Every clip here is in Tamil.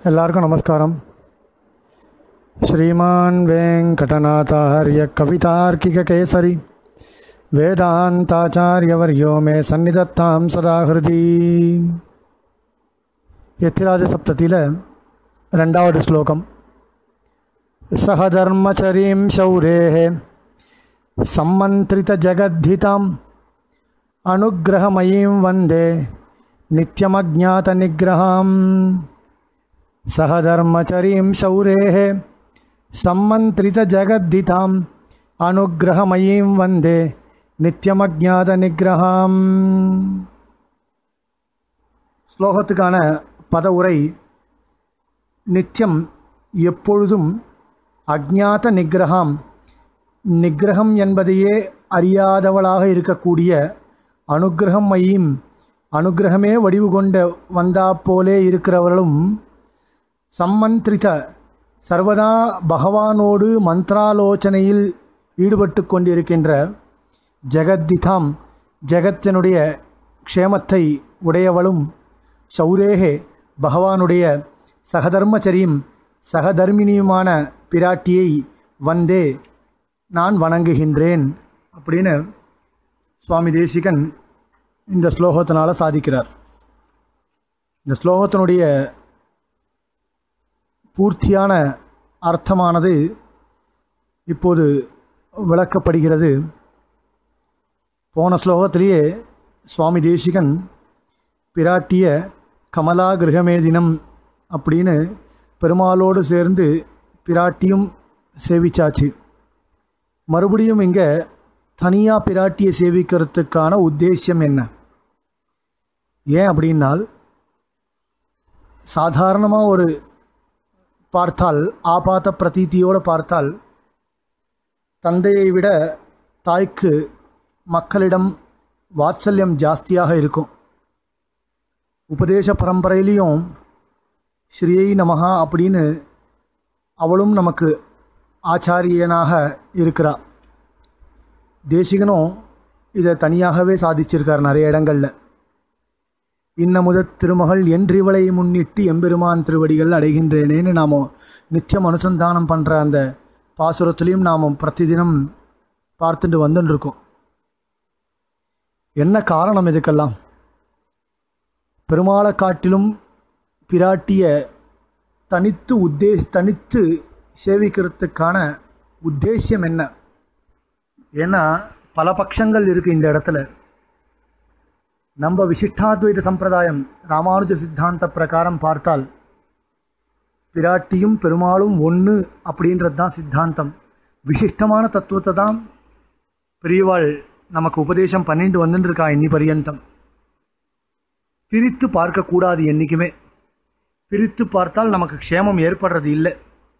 எல்லாருக்கும் நமஸ்காரம் ஸ்ரீமான் வெங்கடநாதாரிய கவிதார்க்கிககேசரி வேதாந்தாச்சாரியவர்யோ மே சந்நிதத்தாம் சதாகிருதி எத்திராஜ சப்தத்தில் ரெண்டாவது ஸ்லோகம் சகதர்மச்சரீம் शौरेः सम्मन्त्रितजगद्धिताम् अनुग्रहमयीं वन्दे नित्यमज्ञातनिग्रहाम् सहधर्मचरीं शौरेः सम्मन्त्रितजगद्धिताम् अनुग्रहमयीं वन्दे நித்தியமஜாத ஸ்லோகத்துக்கான பத உரை நித்தியம் எப்பொழுதும் அஜ்ஞாத நிகிரகம் நிகிரகம் என்பதையே அறியாதவளாக இருக்கக்கூடிய அனுகிரகம் மையும் அனுகிரகமே வடிவு கொண்ட வந்தா போலே இருக்கிறவர்களும் சம்மந்திரித சர்வதா பகவானோடு மந்திராலோசனையில் ஈடுபட்டு கொண்டிருக்கின்ற ஜெகத்திதாம் ஜெகத்தினுடைய க்ஷேமத்தை உடையவளும் சௌரேகே பகவானுடைய சகதர்மச்சரியும் சகதர்மினியுமான பிராட்டியை வந்தே நான் வணங்குகின்றேன் அப்படின்னு சுவாமி தேசிகன் இந்த ஸ்லோகத்தினால் சாதிக்கிறார் இந்த ஸ்லோகத்தினுடைய பூர்த்தியான அர்த்தமானது இப்போது விளக்கப்படுகிறது போன ஸ்லோகத்திலேயே சுவாமி தேசிகன் பிராட்டிய கமலா கிரகமே தினம் அப்படின்னு பெருமாளோடு சேர்ந்து பிராட்டியும் சேவிச்சாச்சு மறுபடியும் இங்கே தனியாக பிராட்டியை சேவிக்கிறதுக்கான உத்தேசியம் என்ன ஏன் அப்படின்னால் சாதாரணமாக ஒரு பார்த்தால் ஆபாத்த பிரதீத்தியோடு பார்த்தால் தந்தையை விட தாய்க்கு மக்களிடம் வாத்சல்யம் ஜாஸ்தியாக இருக்கும் உபதேச பரம்பரையிலையும் ஸ்ரீயை நமகா அப்படின்னு அவளும் நமக்கு ஆச்சாரியனாக இருக்கிறா தேசிகனும் இதை தனியாகவே சாதிச்சிருக்கார் நிறைய இடங்களில் இன்னமுத திருமகள் என்றிவளை முன்னிட்டு எம்பெருமான் திருவடிகள் அடைகின்றேனேன்னு நாம் நித்தியம் அனுசந்தானம் பண்ணுற அந்த பாசுரத்துலேயும் நாம் பிரதிதினம் பார்த்துட்டு வந்துட்டு இருக்கோம் என்ன காரணம் இதுக்கெல்லாம் பெருமாளை காட்டிலும் பிராட்டிய தனித்து உத்தேஷ் தனித்து சேவிக்கிறதுக்கான உத்தேசியம் என்ன ஏன்னா பல பட்சங்கள் இருக்குது இந்த இடத்துல நம்ம விசிஷ்டாத்வைத சம்பிரதாயம் ராமானுஜ சித்தாந்த பிரகாரம் பார்த்தால் பிராட்டியும் பெருமாளும் ஒன்று அப்படின்றது தான் சித்தாந்தம் விசிஷ்டமான தத்துவத்தை தான் பெரியவாள் நமக்கு உபதேசம் பண்ணிட்டு வந்துட்டு இருக்கா இன்னி பரியந்தம் பிரித்து பார்க்கக்கூடாது என்றைக்குமே பிரித்து பார்த்தால் நமக்கு க்ஷேமம் ஏற்படுறது இல்லை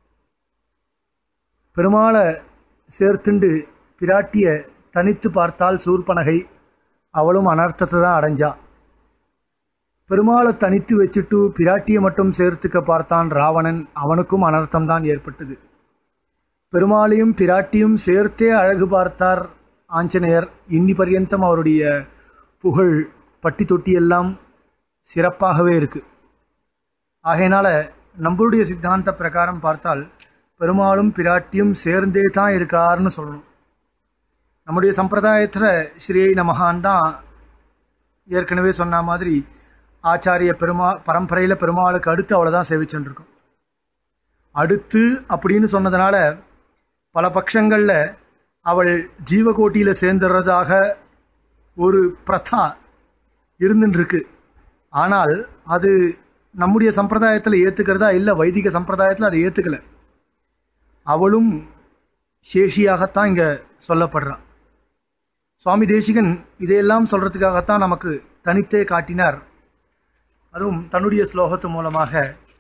பெருமாளை சேர்த்துண்டு பிராட்டிய தனித்து பார்த்தால் சூர்பனகை அவளும் அனர்த்தத்தை தான் அடைஞ்சா பெருமாளை தனித்து வச்சுட்டு பிராட்டியை மட்டும் சேர்த்துக்க பார்த்தான் ராவணன் அவனுக்கும் அனர்த்தம் தான் ஏற்பட்டது பெருமாளையும் பிராட்டியும் சேர்த்தே அழகு பார்த்தார் ஆஞ்சநேயர் இன்னி பர்யந்தம் அவருடைய புகழ் பட்டி தொட்டி எல்லாம் சிறப்பாகவே இருக்குது ஆகையினால நம்மளுடைய சித்தாந்த பிரகாரம் பார்த்தால் பெருமாளும் பிராட்டியும் சேர்ந்தே தான் இருக்காருன்னு சொல்லணும் நம்முடைய சம்பிரதாயத்தில் ஸ்ரீ நமகான் தான் ஏற்கனவே சொன்ன மாதிரி ஆச்சாரிய பெருமா பரம்பரையில் பெருமாளுக்கு அடுத்து அவளை தான் சேவிச்சுருக்கோம் அடுத்து அப்படின்னு சொன்னதுனால பல பட்சங்களில் அவள் ஜீவகோட்டியில் சேர்ந்துடுறதாக ஒரு பிரதா இருந்துருக்கு ஆனால் அது நம்முடைய சம்பிரதாயத்தில் ஏற்றுக்கிறதா இல்லை வைதிக சம்பிரதாயத்தில் அதை ஏற்றுக்கலை அவளும் சேஷியாகத்தான் இங்கே சொல்லப்படுறான் சுவாமி தேசிகன் இதையெல்லாம் சொல்கிறதுக்காகத்தான் நமக்கு தனித்தே காட்டினார் அதுவும் தன்னுடைய ஸ்லோகத்து மூலமாக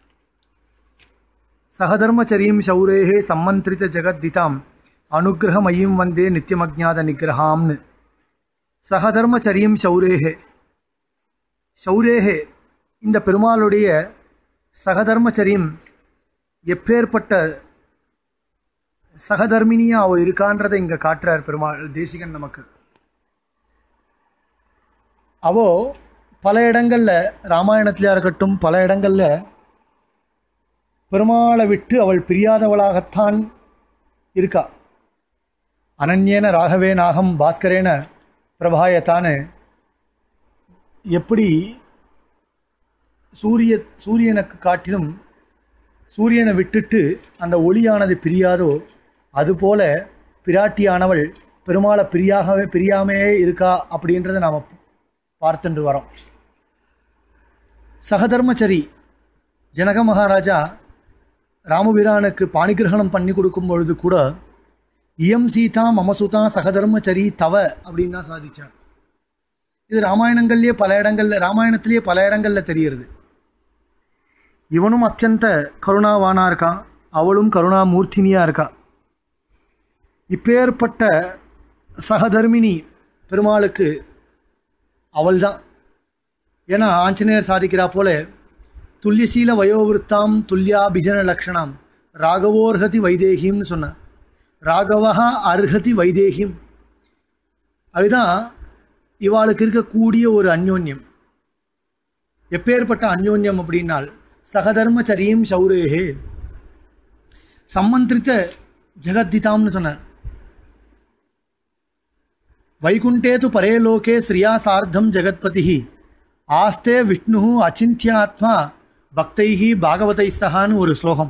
சகதர்மச்சரியம் சௌரேகே சம்மந்திரித ஜெகத்திதாம் அனுகிரகமயம் வந்தே நித்தியமஜாத நிகிரகாம்னு சகதர்மச்சரியம் சௌரேகே சௌரேகே இந்த பெருமாளுடைய சகதர்மச்சரியம் எப்பேற்பட்ட சகதர்மினியா அவ இருக்கான்றதை இங்க காட்டுறார் பெருமாள் தேசிகன் நமக்கு அவோ பல இடங்களில் ராமாயணத்துலையா இருக்கட்டும் பல இடங்களில் பெருமாளை விட்டு அவள் பிரியாதவளாகத்தான் இருக்கா அனன்யேன ராகவே நாகம் பாஸ்கரேன பிரபாயத்தான்னு எப்படி சூரிய சூரியனுக்கு காட்டிலும் சூரியனை விட்டுட்டு அந்த ஒளியானது பிரியாதோ அதுபோல பிராட்டியானவள் பெருமாளை பிரியாகவே பிரியாமையே இருக்கா அப்படின்றத நாம் பார்த்துட்டு வரோம் சகதர்மச்சரி ஜனக மகாராஜா ராமபிரானுக்கு பாணிகிரகணம் பண்ணி கொடுக்கும் பொழுது கூட இயம் சீதா மமசுதா சகதர்மச்சரி தவ அப்படின்னு தான் சாதிச்சார் இது ராமாயணங்கள்லேயே பல இடங்கள்ல ராமாயணத்திலேயே பல இடங்கள்ல தெரியுது இவனும் அத்தியந்த கருணாவானா இருக்கான் அவளும் கருணாமூர்த்தினியா இருக்கா இப்பேற்பட்ட சகதர்மினி பெருமாளுக்கு அவள்தான் ஏன்னா ஆஞ்சநேயர் சாதிக்கிறா போல துல்லியசீல வயோவிருத்தாம் துல்லியாபிஜன லக்ஷணம் ராகவோர்ஹதி வைதேகிம்னு சொன்னார் ராகவஹா அர்ஹதி வைதேகிம் அதுதான் இவாளுக்கு இருக்கக்கூடிய ஒரு அந்யோன்யம் எப்பேற்பட்ட அந்யோன்யம் அப்படின்னால் சகதர்மச்சரியும் சௌரேகே சம்மந்திரித்த ஜெகத்திதாம்னு சொன்னார் வைகுண்டே து பரே லோகே ஸ்ரீயா சார்த்தம் ஜெகத்பதி ஆஸ்தே விஷ்ணு அச்சிந்தியாத்மா பக்தைஹி பாகவதை சகான்னு ஒரு ஸ்லோகம்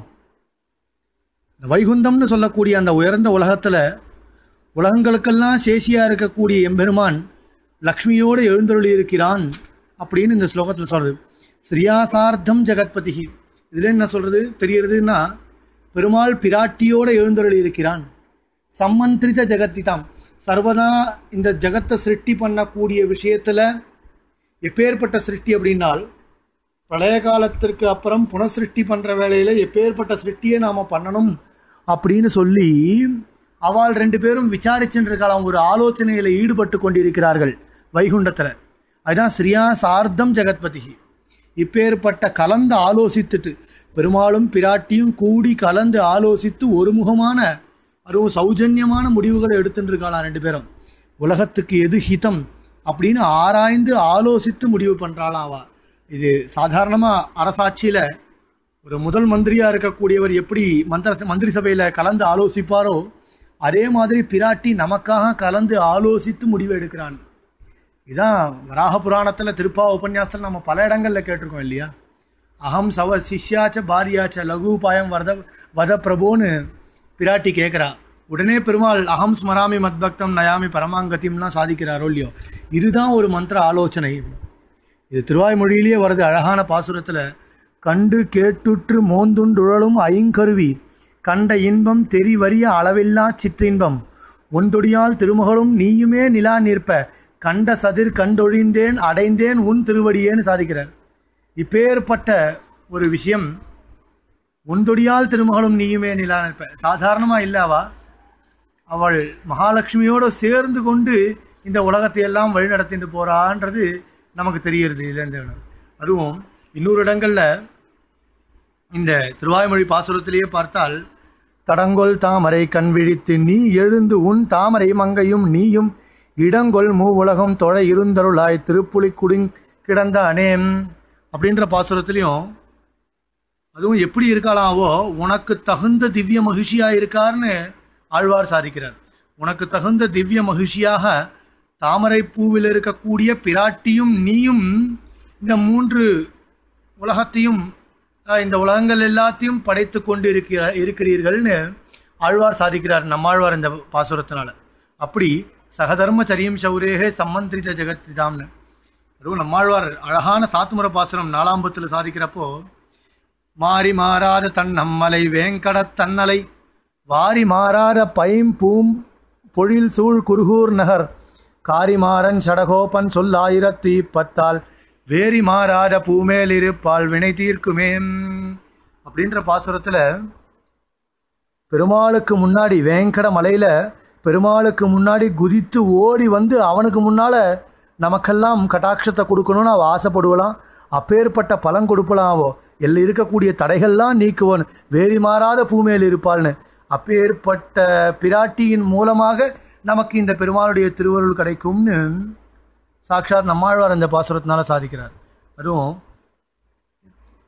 இந்த வைகுந்தம்னு சொல்லக்கூடிய அந்த உயர்ந்த உலகத்தில் உலகங்களுக்கெல்லாம் சேஷியாக இருக்கக்கூடிய எம்பெருமான் லக்ஷ்மியோடு எழுந்தருளி இருக்கிறான் அப்படின்னு இந்த ஸ்லோகத்தில் சொல்கிறது ஸ்ரீயாசார்த்தம் ஜெகத்பதி இதில் என்ன சொல்கிறது தெரியறதுன்னா பெருமாள் பிராட்டியோடு எழுந்தருளி இருக்கிறான் சம்மந்திரித ஜெகத்திதாம் சர்வதா இந்த ஜெகத்தை சிருஷ்டி பண்ணக்கூடிய விஷயத்தில் எப்பேற்பட்ட சிருஷ்டி அப்படின்னால் பழைய காலத்திற்கு அப்புறம் புனசிருஷ்டி பண்ணுற வேலையில் எப்பேற்பட்ட சிருஷ்டியை நாம் பண்ணணும் அப்படின்னு சொல்லி அவள் ரெண்டு பேரும் விசாரிச்சுருக்கலாம் ஒரு ஆலோசனையில் ஈடுபட்டு கொண்டிருக்கிறார்கள் வைகுண்டத்தில் அதுதான் ஸ்ரீயா சார்த்தம் ஜெகத்பதி இப்பேற்பட்ட கலந்து ஆலோசித்துட்டு பெருமாளும் பிராட்டியும் கூடி கலந்து ஆலோசித்து ஒருமுகமான அதுவும் சௌஜன்யமான முடிவுகளை எடுத்துட்டு இருக்காளாம் ரெண்டு பேரும் உலகத்துக்கு எது ஹிதம் அப்படின்னு ஆராய்ந்து ஆலோசித்து முடிவு பண்ணுறாளாம் அவ இது சாதாரணமாக அரசாட்சியில் ஒரு முதல் மந்திரியாக இருக்கக்கூடியவர் எப்படி மந்திர மந்திரி சபையில் கலந்து ஆலோசிப்பாரோ அதே மாதிரி பிராட்டி நமக்காக கலந்து ஆலோசித்து முடிவு எடுக்கிறான் இதான் வராக புராணத்தில் திருப்பா உபன்யாசத்தில் நம்ம பல இடங்களில் கேட்டிருக்கோம் இல்லையா அகம் சவ சிஷ்யாச்ச பாரியாச்ச லகுபாயம் வரத வத பிரபோன்னு பிராட்டி கேட்குறா உடனே பெருமாள் அகம் ஸ்மராமி மத்பக்தம் நயாமி பரமாங்கத்தியம்லாம் சாதிக்கிறாரோ இல்லையோ இதுதான் ஒரு மந்திர ஆலோசனை இது திருவாய்மொழியிலேயே வருது அழகான பாசுரத்தில் கண்டு கேட்டுற்று மோந்துண்டுழலும் ஐங்கருவி கண்ட இன்பம் தெரிவறிய அளவில்லா சிற்றின்பம் ஒன்றொடியால் திருமகளும் நீயுமே நிலா நிற்ப கண்ட சதிர் கண்டொழிந்தேன் அடைந்தேன் உன் திருவடியேன்னு சாதிக்கிறார் இப்பேற்பட்ட ஒரு விஷயம் ஒன்றொடியால் திருமகளும் நீயுமே நிலா நிற்ப சாதாரணமாக இல்லவா அவள் மகாலட்சுமியோடு சேர்ந்து கொண்டு இந்த உலகத்தை எல்லாம் வழிநடத்திட்டு போறான்றது நமக்கு தெரிகிறது இதுலேருந்து அதுவும் இன்னொரு இடங்களில் இந்த திருவாய்மொழி பாசுரத்திலேயே பார்த்தால் தடங்கொல் தாமரை கண் விழித்து நீ எழுந்து உன் தாமரை மங்கையும் நீயும் இடங்கொல் மூ உலகம் தொழ இருந்தருளாய் திருப்புலி குடிங் கிடந்த அனேம் அப்படின்ற பாசுரத்துலேயும் அதுவும் எப்படி இருக்காளாவோ உனக்கு தகுந்த திவ்ய மகிழ்ச்சியா இருக்கார்னு ஆழ்வார் சாதிக்கிறார் உனக்கு தகுந்த திவ்ய மகிழ்ச்சியாக தாமரை பூவில் இருக்கக்கூடிய பிராட்டியும் நீயும் இந்த மூன்று உலகத்தையும் அஹ், இந்த உலகங்கள் எல்லாத்தையும் படைத்து கொண்டு இருக்கிற இருக்கிறீர்கள்னு ஆழ்வார் சாதிக்கிறார் நம்மாழ்வார் இந்த பாசுரத்தினால அப்படி சகதர்மச்சரியம் சௌரேகே சம்மந்திரித ஜெகத்திதாம்னு அதுவும் நம்மாழ்வார் அழகான சாத்துமுறை பாசுரம் நாலாம்பத்தில் சாதிக்கிறப்போ மாறி மாறாத தன் நம்மலை வேங்கடத் தன்னலை வாரி மாறாத பைம் பூம் பொழில் சூழ் குருகூர் நகர் காரிமாறன் சடகோபன் சொல்லாயிரத்தி பத்தால் வேரி மாறாத பூமேல் இருப்பால் வினை தீர்க்குமே அப்படின்ற பாசுரத்தில் பெருமாளுக்கு முன்னாடி வேங்கட மலையில் பெருமாளுக்கு முன்னாடி குதித்து ஓடி வந்து அவனுக்கு முன்னால் நமக்கெல்லாம் கட்டாட்சத்தை கொடுக்கணும்னு அவள் ஆசைப்படுவலாம் அப்பேற்பட்ட பலன் கொடுப்பலாம் அவோ எல்லாம் இருக்கக்கூடிய தடைகள்லாம் நீக்குவன் வேறி மாறாத பூமேல் இருப்பாள்னு அப்பேற்பட்ட பிராட்டியின் மூலமாக நமக்கு இந்த பெருமாளுடைய திருவருள் கிடைக்கும்னு சாட்சாத் நம்மாழ்வார் இந்த பாசுரத்தினால சாதிக்கிறார் அதுவும்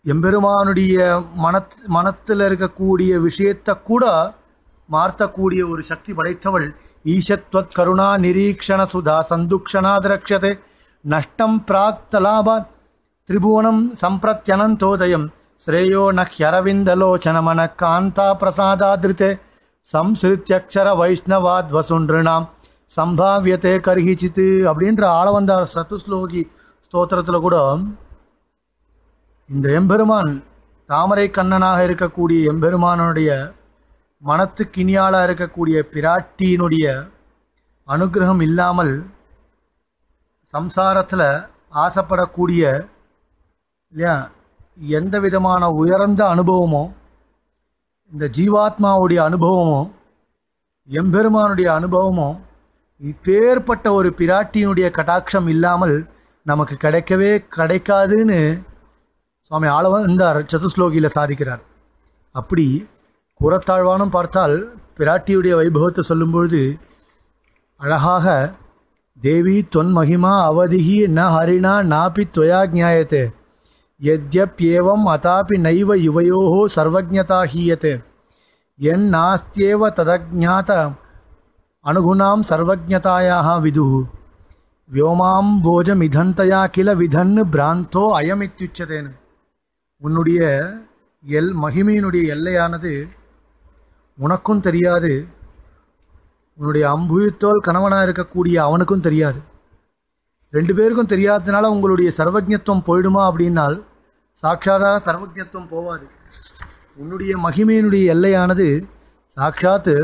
எம்பெருமானுடைய மனத் மனத்தில் இருக்கக்கூடிய விஷயத்தை கூட மாற்றக்கூடிய ஒரு சக்தி படைத்தவள் ஈஷத்வத் கருணா நிரீக்ஷண சுதா சந்துக்ஷணா திரக்ஷதே நஷ்டம் பிராக்தலாபாத் திரிபுவனம் சம்பிரத்யனந்தோதயம் ஸ்ரேயோ நஹ்யரவிந்தலோச்சனமன காந்தா பிரசாதாதிருத்தே சம்ஸ்ருத்யக்ஷர வைஷ்ணவாத் வசுன்றினாம் சம்பாவியத்தே கர்ஹிச்சித்து அப்படின்ற ஆளவந்தார் சத்துஸ்லோகி ஸ்தோத்திரத்தில் கூட இந்த எம்பெருமான் தாமரை கண்ணனாக இருக்கக்கூடிய எம்பெருமானுடைய மனத்துக்கு இனியாளாக இருக்கக்கூடிய பிராட்டியினுடைய அனுகிரகம் இல்லாமல் சம்சாரத்தில் ஆசைப்படக்கூடிய இல்லையா எந்த விதமான உயர்ந்த அனுபவமோ இந்த ஜீவாத்மாவுடைய அனுபவமோ எம்பெருமானுடைய அனுபவமோ இப்பேற்பட்ட ஒரு பிராட்டியினுடைய கட்டாட்சம் இல்லாமல் நமக்கு கிடைக்கவே கிடைக்காதுன்னு சுவாமி ஆளவந்தார் சதுஸ்லோகியில் சாதிக்கிறார் அப்படி கூறத்தாழ்வானும் பார்த்தால் பிராட்டியுடைய வைபவத்தை சொல்லும்பொழுது அழகாக தேவி தொன் மகிமா அவதிகி ந ஹரிணா நாபி துவயா ஜாயத்தே யத்யப்யேவம் அதாபி நைவ யுவயோः சர்வஜதா ஹீயते என் நாஸ்தியேவ ததஜாத அனுகுணாம் சர்வஜதாயாக விதுः வியோமாம்போஜமிதந்தயா கில விதன்னு பிராந்தோ அயமித்யுச்சதேன்னு உன்னுடைய எல் மகிமையினுடைய எல்லையானது உனக்கும் தெரியாது உன்னுடைய அம்புயத்தோல் கணவனாக இருக்கக்கூடிய அவனுக்கும் தெரியாது ரெண்டு பேருக்கும் தெரியாததுனால உங்களுடைய சர்வஜத்துவம் போயிடுமா அப்படின்னால் சாட்சாதாக சர்வஜத்துவம் போவாது உன்னுடைய மகிமையினுடைய எல்லையானது சாட்சாத்து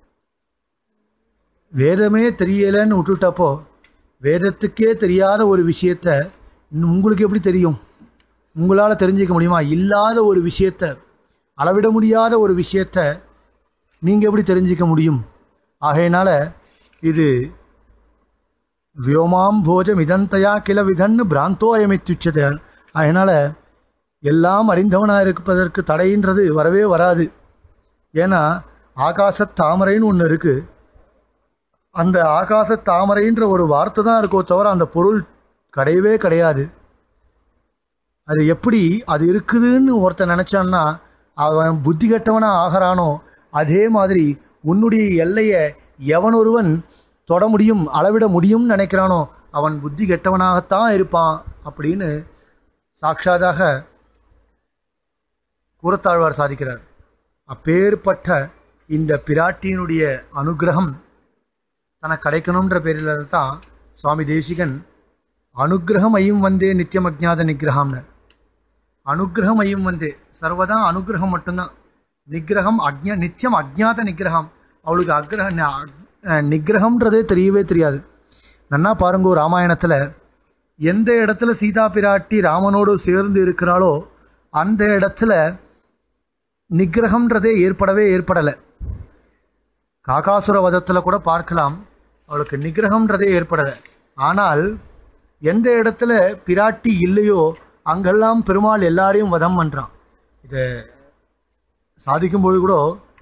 வேதமே தெரியலைன்னு விட்டுட்டப்போ வேதத்துக்கே தெரியாத ஒரு விஷயத்த இன்னும் உங்களுக்கு எப்படி தெரியும் உங்களால் தெரிஞ்சிக்க முடியுமா இல்லாத ஒரு விஷயத்த அளவிட முடியாத ஒரு விஷயத்த நீங்கள் எப்படி தெரிஞ்சிக்க முடியும் ஆகையினால இது வியோமாம் போஜம் இதந்தயா கில விதன்னு பிராந்தோ அயமித்துச்சது அதனால் எல்லாம் அறிந்தவனாக இருப்பதற்கு தடைன்றது வரவே வராது ஏன்னா ஆகாச தாமரைன்னு ஒன்று இருக்குது அந்த ஆகாச தாமரைன்ற ஒரு வார்த்தை தான் இருக்கோ தவிர அந்த பொருள் கிடையவே கிடையாது அது எப்படி அது இருக்குதுன்னு ஒருத்தன் நினச்சான்னா அவன் புத்தி கெட்டவனாக ஆகிறானோ அதே மாதிரி உன்னுடைய எல்லையை எவன் ஒருவன் தொட முடியும் அளவிட முடியும்னு நினைக்கிறானோ அவன் புத்தி கெட்டவனாகத்தான் இருப்பான் அப்படின்னு சாட்சாதாக கூறத்தாழ்வார் சாதிக்கிறார் அப்பேற்பட்ட இந்த பிராட்டியினுடைய அனுகிரகம் தனக்கு கிடைக்கணுன்ற பேரில் தான் சுவாமி தேசிகன் அனுகிரகம் ஐயும் வந்தே நித்தியம் அஜ்ஞாத நிகிரகம்னர் அனுகிரகம் ஐயும் வந்தே சர்வதா அனுகிரகம் மட்டும்தான் நிகிரகம் அக்ஞா நித்தியம் அஜ்ஞாத நிகிரகம் அவளுக்கு அக்ரஹ ந- நிகிரகம்ன்றதே தெரியவே தெரியாது நன்னா பாருங்க ராமாயணத்தில் எந்த இடத்துல சீதா பிராட்டி ராமனோடு சேர்ந்து இருக்கிறாளோ அந்த இடத்துல நிகிரகம்ன்றதே ஏற்படவே ஏற்படலை காகாசுர வதத்தில் கூட பார்க்கலாம் அவளுக்கு நிகிரகம்ன்றதே ஏற்படலை ஆனால் எந்த இடத்துல பிராட்டி இல்லையோ அங்கெல்லாம் பெருமாள் எல்லாரையும் வதம் பண்ணுறான் இதை சாதிக்கும்போது கூட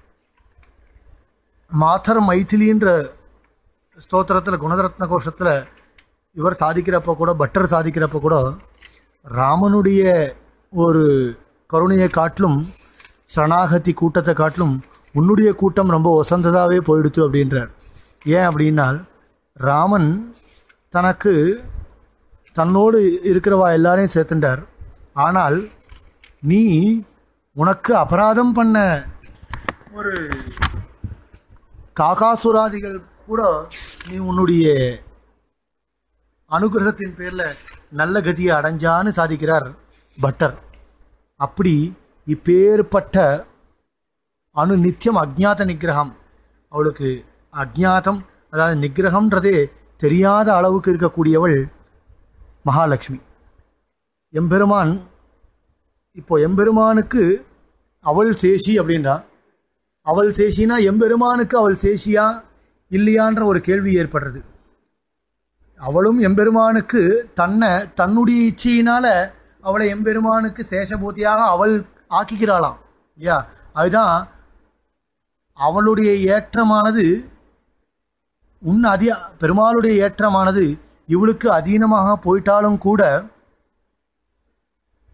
மாதர் மைथिலின்ற ஸ்தோத்திரத்தில் குணரத்ன கோஷத்தில் இவர் சாதிக்கிறப்ப கூட பட்டர் சாதிக்கிறப்ப கூட ராமனுடைய ஒரு கருணையை காட்டிலும் சரணாகதி கூட்டத்தை காட்டிலும் உன்னுடைய கூட்டம் ரொம்ப ஒசந்ததாகவே போயிடுத்து அப்படின்றார் ஏன் அப்படின்னால் ராமன் தனக்கு தன்னோடு இருக்கிறவா எல்லாரையும் சேர்த்துட்டார் ஆனால் நீ உனக்கு அபராதம் பண்ண ஒரு காகாசுராதிகள் கூட நீ உன்னுடைய அனுகிரகத்தின் பேரில் நல்ல கதியை அடைஞ்சான்னு சாதிக்கிறார் பட்டர் அப்படி இப்பேற்பட்ட அணு நித்தியம் அஜ்ஞாத நிகிரகம் அவளுக்கு அஜ்ஞாதம் அதாவது நிகிரகம்ன்றதே தெரியாத அளவுக்கு இருக்கக்கூடியவள் மகாலட்சுமி எம்பெருமான் இப்போ எம்பெருமானுக்கு அவள் சேஷி அப்படின்றா அவள் சேஷினா எம்பெருமானுக்கு அவள் சேஷியா இல்லையான்ற ஒரு கேள்வி ஏற்படுறது அவளும் எம்பெருமானுக்கு தன்னை தன்னுடைய இச்சையினால அவளை எம்பெருமானுக்கு சேஷபூதியாக அவள் ஆக்கிக்கிறாளாம் இல்லையா அதுதான் அவளுடைய ஏற்றமானது உன் அதி பெருமாளுடைய ஏற்றமானது இவளுக்கு அதீனமாக போயிட்டாலும் கூட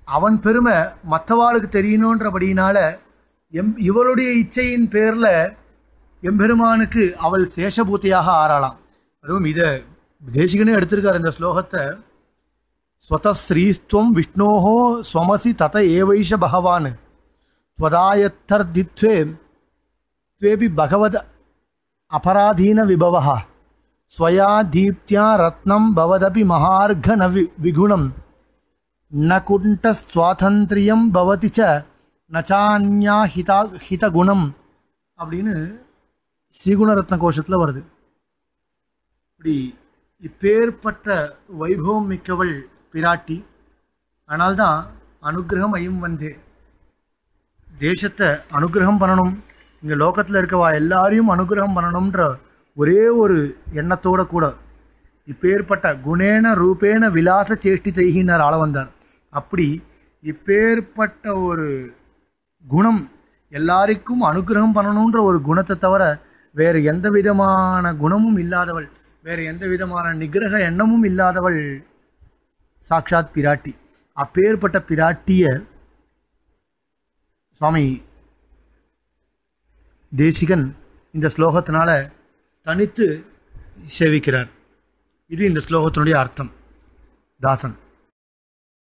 அவன் பெருமை மற்றவாளுக்கு தெரியணுன்றபடியினால எம் இவளுடைய இச்சையின் பேரில் எம்பெருமானுக்கு அவள் சேஷபூத்தியாக ஆறாளாம் அதுவும் இதை தேசிகனே எடுத்திருக்கார் இந்த ஸ்லோகத்தை ஸ்வதஸ்ரீஸ்துவம் விஷ்ணோஹோ ஸ்வமசி தத ஏவைஷ பகவான் त्वदायत्थर्दित्वे त्वेऽपि भगवद् अपराधीन विभवः स्वया दीप्त्या रत्नं भवदपि महार्घ न वि विगुणं न कुण्ठस्वातन्त्र्यं भवति च न चान्या हिता हितகுணம் அப்படின்னு ஸ்ரீகுணரத்ன கோஷத்தில் வருது இப்படி இப்பேற்பட்ட வைபவம் மிக்கவள் பிராட்டி ஆனால்தான் அனுகிரகம் ஐயும் வந்தே தேசத்தை அனுகிரகம் பண்ணணும் இங்கே லோகத்தில் இருக்கவா எல்லாரையும் அனுகிரகம் பண்ணணுன்ற ஒரே ஒரு எண்ணத்தோட கூட இப்பேற்பட்ட குணேன ரூபேன விலாச சேஷ்டி தைகினார் ஆள வந்தார் அப்படி இப்பேற்பட்ட ஒரு குணம் எல்லாருக்கும் அனுகிரகம் பண்ணணுன்ற ஒரு குணத்தை தவிர வேறு எந்த விதமான குணமும் இல்லாதவள் வேறு எந்த விதமான நிகிரக எண்ணமும் இல்லாதவள் சாக்ஷாத் பிராட்டி அப்பேற்பட்ட பிராட்டிய சுவாமி தேசிகன் இந்த ஸ்லோகத்தினால தனித்து சேவிக்கிறார் இது இந்த ஸ்லோகத்தினுடைய அர்த்தம் தாசன்